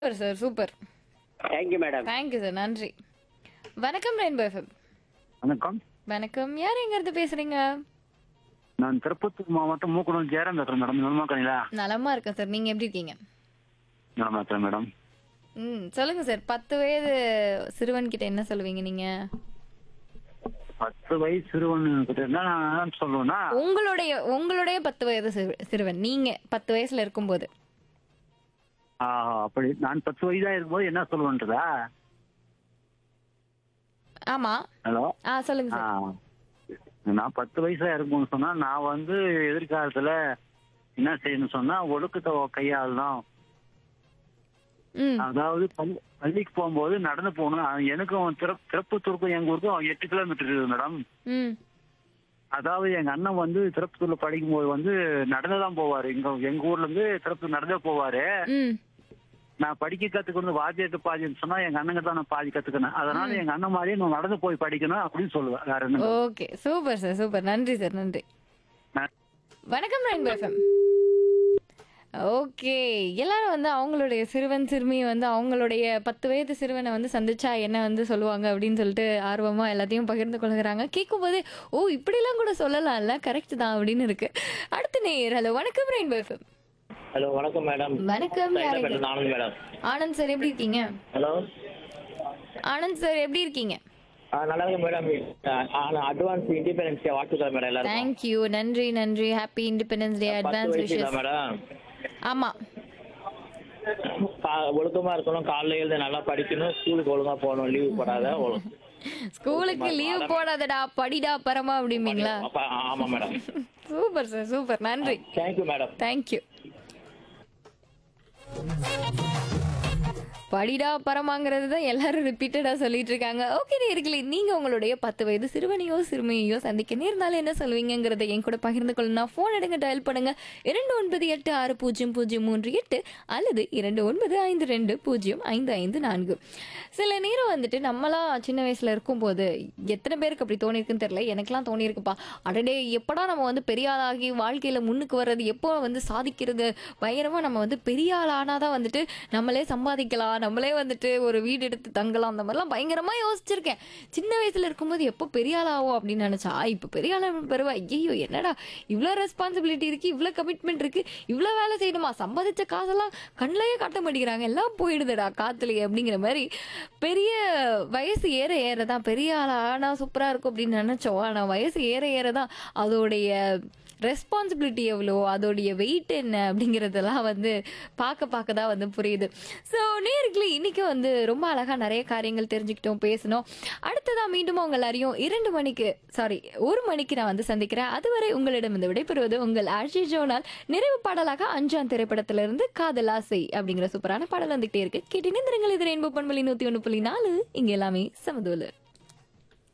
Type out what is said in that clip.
Super sir super thank you madam thank you sir நன்றி வணக்கம் rainbow FM வணக்கம் வணக்கம் யார் எங்க இருந்து பேசுறீங்க நான் திருப்பத்தூர் மாவட்டம் மூக்குடம் ஜெயராம் பேசுறேன் மேடம் நலமா இருக்கீங்களா நலமா இருக்கேன் சார் நீங்க எப்படி இருக்கீங்க நலமா இருக்கிறேன் மேடம் ம் சொல்லுங்க சார் பத்து வயது சிறுவன் கிட்ட என்ன சொல்லுவீங்க நீங்க பத்து வயசு சிறுவன் கிட்ட என்ன நான் சொல்லுவேன்னா உங்களுடைய உங்களுடைய பத்து வயது சிறு- சிறுவன் நீங்க பத்து வயசுல இருக்கும்போது ஆ, அப்படி நான் பத்து வயதா இருக்கும்போது என்ன சொல்லுவேன்றதா ஆமா ஹலோ ஆ சொல்லுங்க ஆ, சார் நான் பத்து வயசா இருக்கும்னு சொன்னா நான் வந்து எதிர்காலத்துல என்ன செய்யணும்னு சொன்னா ஒழுக்கத்தை கையாளணும் ம் அதாவது பள்ளி பள்ளிக்கு போகும்போது நடந்து போகணும் அது எனக்கும் திறப் திருப்பத்தூருக்கும் எங்க ஊருக்கும் எட்டு கிலோமீட்டர் இருக்குது மேடம் ம் அதாவது எங்க அண்ணன் வந்து திருப்பத்தூர்ல படிக்கும்போது வந்து நடந்துதான் போவாரு இங்க எங்க ஊர்ல இருந்து திருப்பத்தூர் நடந்தே போவாரு ம் நான் படிக்க கத்துக்கணும் வாத்தியத்து பாதின்னு சொன்னா எங்க அண்ணங்க தான் நான் பாதி கத்துக்கினேன் அதனால எங்க அண்ணன் மாதிரியே நான் நடந்து போய் படிக்கணும் அப்படின்னு சொல்லுவேன் வேற என்ன ஓகே சூப்பர் சார் சூப்பர் நன்றி சார் நன்றி நான் வணக்கம் ரெயின்போ எஃப்எம் ஓகே எல்லாரும் வந்து அவங்களுடைய சிறுவன் சிறுமியை வந்து அவங்களுடைய பத்து வயது சிறுவனை வந்து சந்திச்சா என்ன வந்து சொல்லுவாங்க அப்படின்னு சொல்லிட்டு ஆர்வமா எல்லாத்தையும் பகிர்ந்து கொள்கிறாங்க கேட்கும்போது ஓ இப்படிலாம் கூட சொல்லலாம்ல கரெக்ட் தான் அப்படின்னு இருக்கு அடுத்த நேர் ஹலோ வணக்கம் ரெயின்போ எஃப்எம் ஹலோ வணக்கம் மேடம் வணக்கம் யார் இது? Madam Anand madam Anand sir எப்படி இருக்கீங்க ஹலோ ஆனந்த் சார் எப்படி இருக்கீங்க ஆ நல்லா இருக்கு மேடம் அட்வான்ஸ் இண்டிபெண்டன்ஸ் டே வாழ்த்துக்கள் மேடம் எல்லாரும் தேங்க்யூ நன்றி நன்றி ஹாப்பி இண்டிபெண்டன்ஸ் டே பத்து அட்வான்ஸ் வயசு விஷஸ் மேடம் ஆமா கா- ஒழுக்கமா இருக்கணும் காலைல எழுந்து நல்லா படிக்கணும் ஸ்கூலுக்கு ஒழுங்கா போகணும் லீவு போடாத ஒழு- ஸ்கூலுக்கு லீவ் போடாதடா படிடா பரமா அப்படிம்பீங்களா அப்ப- ஆமா மேடம் சூப்பர் சார் சூப்பர் நன்றி தேங்க்யூ மேடம் தேங்க்யூ படிடா பரமாங்கிறது தான் எல்லாரும் ரிப்பீட்டடா சொல்லிட்டு இருக்காங்க ஓகே நேர்களே நீங்க உங்களுடைய பத்து வயது சிறுவனையோ சிறுமியையோ சந்திக்க நேர்ந்தாலும் என்ன சொல்வீங்கங்கிறத என் கூட பகிர்ந்து கொள்ளணும் ஃபோன் எடுங்க டயல் பண்ணுங்க இரண்டு ஒன்பது எட்டு ஆறு பூஜ்ஜியம் பூஜ்ஜியம் மூன்று எட்டு அல்லது இரண்டு ஒன்பது ஐந்து ரெண்டு பூஜ்ஜியம் ஐந்து ஐந்து நான்கு சில நேரம் வந்துட்டு நம்மளாம் சின்ன வயசுல இருக்கும்போது எத்தனை பேருக்கு அப்படி தோணிருக்குன்னு தெரியல எனக்கெல்லாம் தோணியிருக்குப்பா அடடே எப்படா நம்ம வந்து பெரிய ஆளாகி வாழ்க்கையில முன்னுக்கு வர்றது எப்போ வந்து சாதிக்கிறது பயங்கரமா நம்ம வந்து பெரிய ஆள் ஆனாதான் வந்துட்டு நம்மளே சம்பாதிக்கலாம் நம்மளே வந்துட்டு ஒரு வீடு எடுத்து தங்கலாம் அந்த மாதிரிலாம் பயங்கரமா யோசிச்சிருக்கேன் சின்ன வயசுல இருக்கும்போது எப்போ பெரிய ஆள் ஆகும் அப்படின்னு நினைச்சா இப்போ பெரிய ஆள் பெறுவா ஐயோ என்னடா இவ்வளோ ரெஸ்பான்சிபிலிட்டி இருக்கு இவ்வளோ கமிட்மெண்ட் இருக்கு இவ்வளோ வேலை செய்யணுமா சம்பாதிச்ச காசெல்லாம் கண்ணிலேயே காட்ட மாட்டேங்கிறாங்க எல்லாம் போயிடுதுடா காத்துலயே அப்படிங்கிற மாதிரி பெரிய வயசு ஏற ஏற தான் பெரிய ஆள் ஆனா சூப்பரா இருக்கும் அப்படின்னு நினைச்சோம் ஆனா வயசு ஏற ஏற தான் அதோடைய ரெஸ்பான்சிபிலிட்டி எவ்வளோ அதோடைய வெயிட் என்ன அப்படிங்கிறதெல்லாம் வந்து பார்க்க பார்க்க தான் வந்து புரியுது ஸோ நேர்களே இன்னைக்கு வந்து ரொம்ப அழகா நிறைய காரியங்கள் தெரிஞ்சுக்கிட்டோம் பேசணும் அடுத்ததா மீண்டும் உங்க எல்லாரையும் இரண்டு மணிக்கு சாரி ஒரு மணிக்கு நான் வந்து சந்திக்கிறேன் அதுவரை உங்களிடம் இந்த விடைபெறுவது உங்கள் ஆஷி ஜோனால் நிறைவு பாடலாக அஞ்சாம் திரைப்படத்திலிருந்து காதல் ஆசை அப்படிங்கிற சூப்பரான பாடல் வந்துகிட்டே இருக்கு கேட்டு நிந்திரங்கள் இது ரெயின்போ பண்பலி நூத்தி ஒன்று புள்ளி நாலு இங்க எல்லாமே சமதோலு